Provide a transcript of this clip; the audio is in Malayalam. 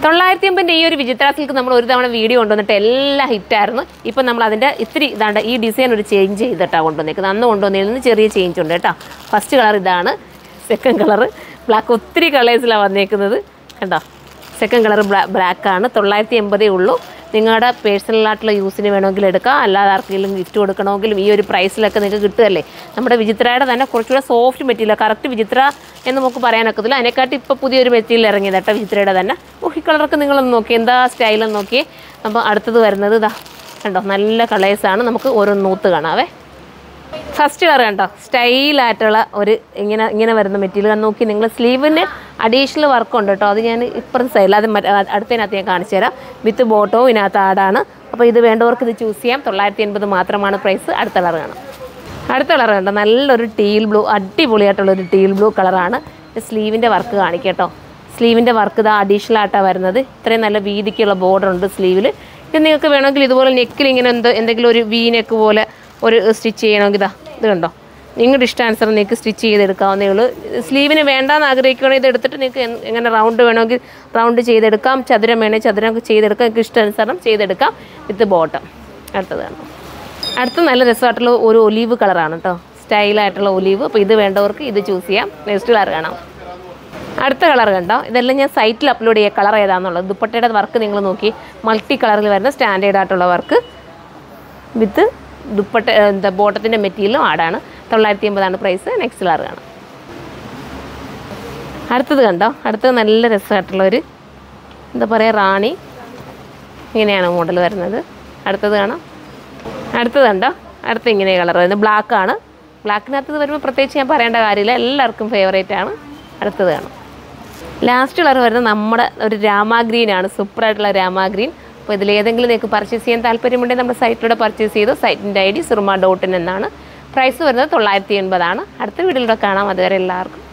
തൊള്ളായിരത്തി അമ്പതിൻ്റെ ഈ ഒരു വിചിത്ര സിൽക്ക് നമ്മൾ ഒരു തവണ വീഡിയോ കൊണ്ടുവന്നിട്ട് എല്ലാം ഹിറ്റായിരുന്നു ഇപ്പം നമ്മൾ അതിൻ്റെ ഇത്തിരി ഇതാണ്ട് ഈ ഡിസൈൻ ഒരു ചേഞ്ച് ചെയ്തിട്ടാണ് കൊണ്ടുവന്നേക്കുന്നത് അന്ന് കൊണ്ടുവന്നതിൽ നിന്ന് ചെറിയ ചേഞ്ച് ഉണ്ട് കേട്ടോ ഫസ്റ്റ് കളർ ഇതാണ് സെക്കൻഡ് കളർ ബ്ലാക്ക് ഒത്തിരി കളേഴ്സിലാണ് വന്നേക്കുന്നത് കണ്ടോ സെക്കൻഡ് കളർ ബ്ലാക്ക് ആണ് തൊള്ളായിരത്തി എൺപതേ ഉള്ളൂ നിങ്ങളുടെ പേഴ്സണലായിട്ടുള്ള യൂസിന് വേണമെങ്കിൽ എടുക്കാം അല്ലാതെ ആർക്കെങ്കിലും ഗിഫ്റ്റ് കൊടുക്കണമെങ്കിലും ഈ ഒരു പ്രൈസിലൊക്കെ നിങ്ങൾക്ക് കിട്ടുമല്ലേ നമ്മുടെ വിചിത്രയുടെ തന്നെ കുറച്ചുകൂടെ സോഫ്റ്റ് മെറ്റീരിയൽ കറക്റ്റ് വിചിത്ര എന്ന് നമുക്ക് പറയാനൊക്കത്തില്ല അതിനെക്കാട്ടി ഇപ്പോൾ പുതിയൊരു മെറ്റീരിയൽ ഇറങ്ങിയത് കേട്ടോ വിചിത്രയുടെ തന്നെ ഓ ഈ കളറൊക്കെ നിങ്ങളൊന്ന് നോക്കി എന്താ സ്റ്റൈലെന്ന് നോക്കിയേ അപ്പോൾ അടുത്തത് വരുന്നത് ഇതാ കണ്ടോ നല്ല കളേഴ്സാണ് നമുക്ക് ഓരോ നൂത്ത് കാണാവേ ഫസ്റ്റ് കളർ കണ്ടോ സ്റ്റൈലായിട്ടുള്ള ഒരു ഇങ്ങനെ ഇങ്ങനെ വരുന്ന മെറ്റീരിയൽ നോക്കി നിങ്ങൾ സ്ലീവിന് അഡീഷണൽ വർക്ക് ഉണ്ട് കേട്ടോ അത് ഞാൻ ഇപ്പുറത്തെ സൈഡിൽ അത് മറ്റേ അടുത്തതിനകത്ത് ഞാൻ കാണിച്ചു തരാം വിത്ത് ബോട്ടവും ഇതിനകത്ത് ആടാണ് അപ്പോൾ ഇത് വേണ്ടവർക്ക് ഇത് ചൂസ് ചെയ്യാം തൊള്ളായിരത്തി എൺപത് മാത്രമാണ് പ്രൈസ് അടുത്ത കളർ കാണാം അടുത്ത കളർ കണ്ടോ നല്ലൊരു ടീൽ ബ്ലൂ അടിപൊളിയായിട്ടുള്ളൊരു ടീൽ ബ്ലൂ കളറാണ് സ്ലീവിൻ്റെ വർക്ക് കാണിക്കട്ടോ സ്ലീവിൻ്റെ വർക്ക് ഇതാ അഡീഷണൽ ആയിട്ടാണ് വരുന്നത് ഇത്രയും നല്ല വീതിക്കുള്ള ബോർഡർ ഉണ്ട് സ്ലീവിൽ ഇത് നിങ്ങൾക്ക് വേണമെങ്കിൽ ഇതുപോലെ നെക്കിൽ ഇങ്ങനെ എന്തോ എന്തെങ്കിലും ഒരു വി നെക്ക് പോലെ ഒരു സ്റ്റിച്ച് ചെയ്യണമെങ്കിൽ ഇതാ ഇത് കണ്ടോ നിങ്ങളുടെ ഇഷ്ടാനുസരണം നിങ്ങൾക്ക് സ്റ്റിച്ച് ചെയ്തെടുക്കാവുന്നേ ഉള്ളൂ സ്ലീവിന് വേണ്ടാന്ന് ആഗ്രഹിക്കുകയാണെങ്കിൽ ഇത് എടുത്തിട്ട് നിങ്ങൾക്ക് എൻ- എങ്ങനെ റൗണ്ട് വേണമെങ്കിൽ റൗണ്ട് ചെയ്തെടുക്കാം ചതുരം വേണമെങ്കിൽ ചതുരം ചെയ്തെടുക്കാം നിങ്ങൾക്ക് ഇഷ്ടാനുസരണം ചെയ്തെടുക്കാം വിത്ത് ബോട്ടം അടുത്തത് കണ്ടോ അടുത്ത നല്ല രസമായിട്ടുള്ള ഒരു ഒലീവ് കളറാണ് കേട്ടോ സ്റ്റൈലായിട്ടുള്ള ഒലീവ് അപ്പോൾ ഇത് വേണ്ടവർക്ക് ഇത് ചൂസ് ചെയ്യാം നെക്സ്റ്റ് കളർ കാണാം അടുത്ത കളർ കണ്ടോ ഇതെല്ലാം ഞാൻ സൈറ്റിൽ അപ്ലോഡ് ചെയ്യുക കളർ ഏതാണെന്നുള്ളത് ദുപ്പട്ടയുടെ വർക്ക് നിങ്ങൾ നോക്കി മൾട്ടി കളറിൽ വരുന്ന സ്റ്റാൻഡേർഡ് ആയിട്ടുള്ള വർക്ക് വിത്ത് ദുപ്പട്ട എന്താ ബോട്ടത്തിൻ്റെ മെറ്റീരിയലും ആടാണ് തൊള്ളായിരത്തി അമ്പതാണ് പ്രൈസ് നെക്സ്റ്റ് കളർ കാണാം അടുത്തത് കണ്ടോ അടുത്തത് നല്ല രസമായിട്ടുള്ള ഒരു എന്താ പറയുക റാണി ഇങ്ങനെയാണ് മോഡൽ വരുന്നത് അടുത്തത് കാണാം അടുത്തത് കണ്ടോ അടുത്ത ഇങ്ങനെ കളർ വരുന്നത് ബ്ലാക്ക് ആണ് ബ്ലാക്കിനകത്ത് വരുമ്പോൾ പ്രത്യേകിച്ച് ഞാൻ പറയേണ്ട കാര്യമില്ല എല്ലാവർക്കും ഫേവറേറ്റ് ആണ് അടുത്തത് കാണാം ലാസ്റ്റ് കളർ വരുന്നത് നമ്മുടെ ഒരു രാമ ഗ്രീൻ ആണ് സൂപ്പറായിട്ടുള്ള രാമ ഗ്രീൻ അപ്പോൾ ഇതിലേതെങ്കിലും നിങ്ങൾക്ക് പർച്ചേസ് ചെയ്യാൻ താല്പര്യമുണ്ടെങ്കിൽ നമ്മുടെ സൈറ്റിലൂടെ പർച്ചേസ് ചെയ്തു സൈറ്റിൻ്റെ I D Surma dot in എന്നാണ് പ്രൈസ് വരുന്നത് തൊള്ളായിരത്തി എൺപതാണ് അടുത്ത വീഡിയോയിലൂടെ കാണാം അതുവരെ എല്ലാവർക്കും